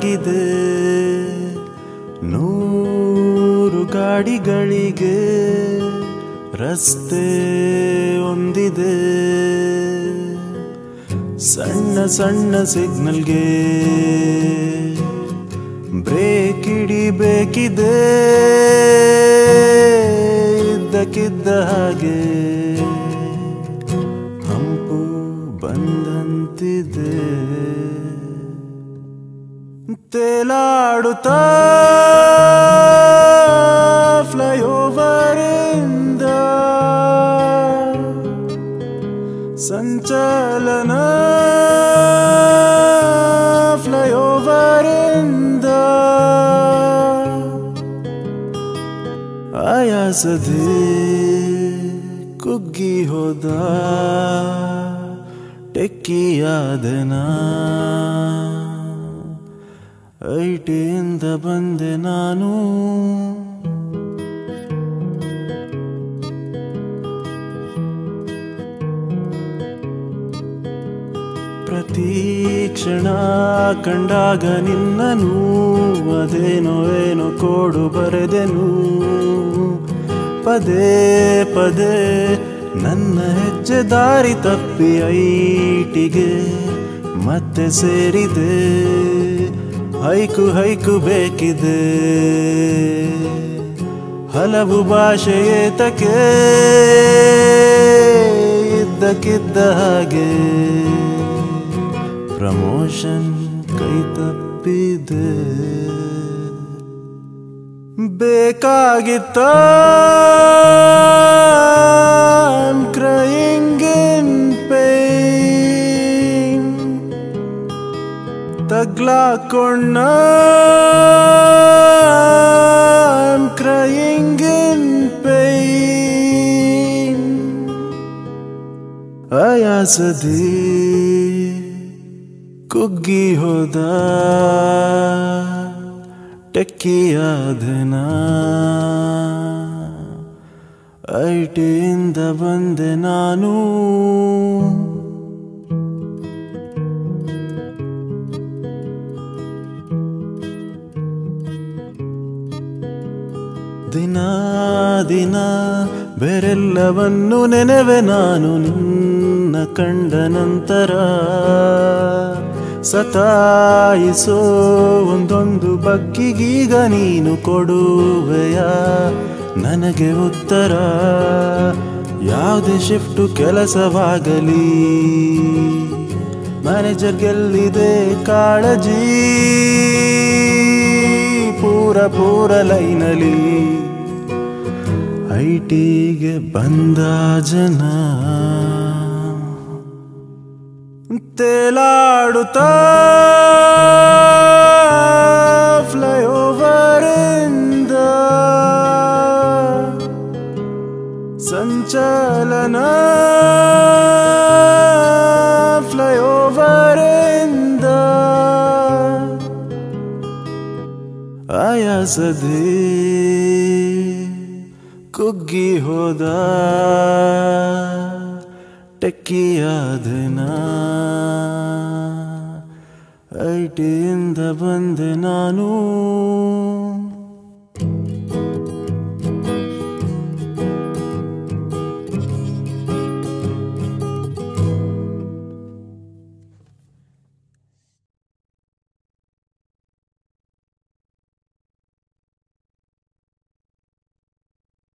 ಆಗಿದೆ ನೂರು ಗಾಡಿಗಳಿಗೆ ರಸ್ತೆ ಒಂದಿದೆ ಸಣ್ಣ ಸಣ್ಣ ಸಿಗ್ನಲ್ಗೆ ಬ್ರೇಕ್ ಹಿಡಿಬೇಕಿದೆ ಇದ್ದಕ್ಕಿದ್ದ ಹಾಗೆ ಹಂಪು ಬಂದಂತಿದೆ ತೇಲಾಡುತ್ತಾ ಫ್ಲೈಓವರ್ ಇಂದ ಸಂಚಲನ ಫ್ಲೈಓವರ್ ಇಂದ ಆಯಾಸದೆ ಕುಗ್ಗಿ ಹೋದ ಟೆಕ್ಕಿಯಾದನ ಐಟಿಯಿಂದ ಬಂದೆ ನಾನು ಪ್ರತಿ ಕ್ಷಣ ಕಂಡಾಗ ನಿನ್ನನು ಅದೇನೋ ಏನೋ ಕೋಡು ಬರೆದೆನು ಪದೇ ಪದೇ ನನ್ನ ಹೆಜ್ಜೆ ದಾರಿ ತಪ್ಪಿ ಐಟಿಗೆ ಮತ್ತೆ ಸೇರಿದೆ ಹೈಕು ಹೈಕು ಬೇಕಿದೆ ಹಲವು ಭಾಷೆ ಏತಕ್ಕೆ ಇದ್ದಕ್ಕಿದ್ದ ಹಾಗೆ ಪ್ರಮೋಷನ್ ಕೈ ತಪ್ಪಿದೆ ಬೇಕಾಗಿತ್ತ ಕ್ರಯಿಂಗ್ ಇನ್ ಪೇನ್ ತಗ್ಲಾಕೊಂಡ ಕ್ರಯಿಂಗ್ ಇನ್ ಪೇನ್ ಆಯಾಸದಿ ಕುಗ್ಗಿ ಹೋದ ಟೆಕ್ಕಿಯಾದನ ಐಟಿಯಿಂದ ಬಂದೆ ನಾನು ದಿನ ದಿನ ಬೇರೆಲ್ಲವನ್ನು ನೆನೆವೆ ನಾನು ನಿನ್ನ ಕಂಡ ನಂತರ ಸತಾಯಿಸೋ ಒಂದೊಂದು ಬಗ್ಗಿಗೀಗ ನೀನು ಕೊಡುವೆಯ ನನಗೆ ಉತ್ತರ ಯಾವುದೇ ಶಿಫ್ಟು ಕೆಲಸವಾಗಲಿ ಮ್ಯಾನೇಜರ್ ಗೆಲ್ಲಿದೆ ಕಾಳಜಿ ಪೂರ ಪೂರ ಲೈನಲಿ ಐಟಿಗೆ ಬಂದ ಜನ ತೇಲಾಡುತ್ತಾ ಫ್ಲೈಓವರ್ ಇಂದ ಸಂಚಲನ ಫ್ಲೈಓವರ್ ಇಂದ ಆಯಾಸದೆ ಕುಗ್ಗಿ ಹೋದ ಟೆಕ್ಕಿಯಾದನ ಐಟಿಯಿಂದ ಬಂದೆ ನಾನು